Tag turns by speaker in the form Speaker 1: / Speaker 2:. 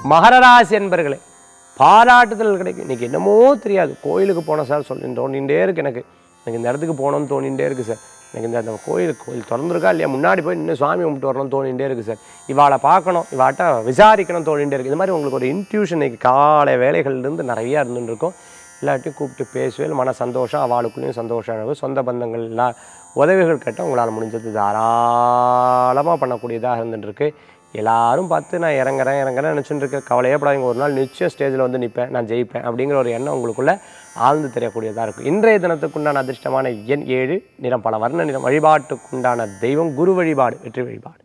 Speaker 1: மகர ராசி என்பர்களே பாராட்டுதல் கிடைக்கும் இன்னைக்கு என்னமோ தெரியாது கோயிலுக்கு போனேன் சார் சொல்லி தோண்டிகிட்டே இருக்கு எனக்கு எனக்கு இந்த இடத்துக்கு போகணும்னு தோணிகிட்டே இருக்குது சார் எனக்கு இந்த அந்த கோயில் கோயில் திறந்துருக்கா இல்லையா முன்னாடி போய் இன்னும் சாமி கும்பிட்டு வரணும்னு தோணிகிட்டே இருக்குது சார் இவாளை பார்க்கணும் இவாட்ட விசாரிக்கணும் தோணிகிட்டே இருக்குது இது மாதிரி உங்களுக்கு ஒரு இன்ட்யூஷன் இன்னைக்கு காலை வேலைகள்லேருந்து நிறையா இருந்துட்டு இருக்கும் எல்லாத்தையும் கூப்பிட்டு பேசுவேன் மன சந்தோஷம் அவளுக்குள்ளேயும் சந்தோஷம் இருக்கும் சொந்த பந்தங்கள் எல்லாம் உதவிகள் கேட்டால் உங்களால் முடிஞ்சது தாராளமாக பண்ணக்கூடியதாக இருந்துட்டுருக்கு எல்லாரும் பார்த்து நான் இறங்குறேன் இறங்குறேன் நினச்சிட்டு இருக்கேன் கவலையே படாதீங்க ஒரு நாள் நிச்சயம் ஸ்டேஜில் வந்து நிற்பேன் நான் ஜெயிப்பேன் அப்படிங்கிற ஒரு எண்ணம் உங்களுக்குள்ள ஆழ்ந்து தெரியக்கூடியதாக இருக்கும் இன்றைய தினத்துக்குண்டான அதிர்ஷ்டமான எண் ஏழு நிறம் பல வர்ண நிறம் வழிபாட்டுக்குண்டான தெய்வம் குரு வழிபாடு வெற்றி வழிபாடு